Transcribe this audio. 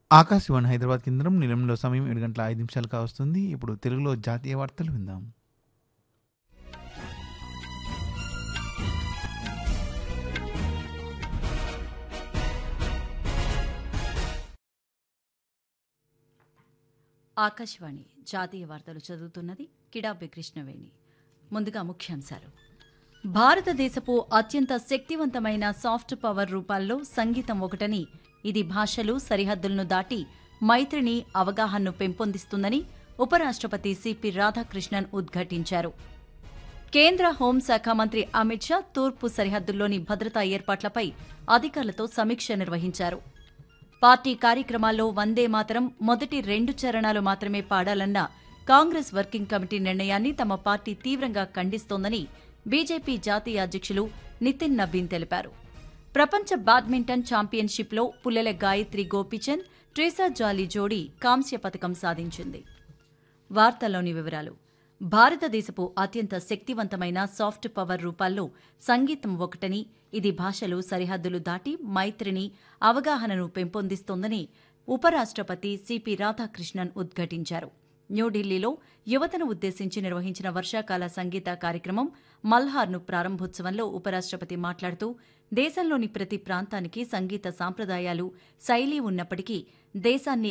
ఆకాశవాణి హైదరాబాద్ కేంద్రం నిలంలో సమయం ఏడు గంటల ఐదు నిమిషాలు కావస్తుంది ఇప్పుడు తెలుగులో జాతీయ వార్తలు విందాం ఆకాశవాణి జాతీయ వార్తలు చదువుతున్నది కిడాబి కృష్ణవేణి ముందుగా ముఖ్యాంశాలు భారతదేశపు అత్యంత శక్తివంతమైన సాఫ్ట్ పవర్ రూపాల్లో సంగీతం ఒకటని ఇది భాషలు సరిహద్దులను దాటి మైత్రిని అవగాహనను పెంపొందిస్తుందని ఉపరాష్ట్రపతి సిపి రాధాకృష్ణన్ ఉద్ఘాటించారు కేంద్ర హోంశాఖ మంత్రి అమిత్ షా తూర్పు సరిహద్దుల్లోని భద్రతా ఏర్పాట్లపై అధికారులతో సమీక్ష నిర్వహించారు పార్టీ కార్యక్రమాల్లో వందే మాతరం మొదటి రెండు చరణాలు మాత్రమే పాడాలన్న కాంగ్రెస్ వర్కింగ్ కమిటీ నిర్ణయాన్ని తమ పార్టీ తీవ్రంగా ఖండిస్తోందని బీజేపీ జాతీయ అధ్యక్షులు నితిన్ నబీన్ తెలిపారు ప్రపంచ బ్యాడ్మింటన్ ఛాంపియన్షిప్లో పుల్లెల గాయత్రి గోపీచంద్ ట్రేసా జాలీ జోడీ కాంస్య పథకం సాధించింది వార్తల్లోని వివరాలు భారతదేశపు అత్యంత శక్తివంతమైన సాఫ్ట్ పవర్ రూపాల్లో సంగీతం ఒకటని ఇది భాషలు సరిహద్దులు దాటి మైత్రిని అవగాహనను పెంపొందిస్తోందని ఉపరాష్ట్రపతి సిపి రాధాకృష్ణన్ ఉద్ఘాటించారు న్యూఢిల్లీలో యువతను ఉద్దేశించి నిర్వహించిన వర్షాకాల సంగీత కార్యక్రమం మల్హార్ను ప్రారంభోత్సవంలో ఉపరాష్ట్రపతి మాట్లాడుతూ దేశంలోని ప్రతి ప్రాంతానికి సంగీత సాంప్రదాయాలు శైలి ఉన్నప్పటికీ దేశాన్ని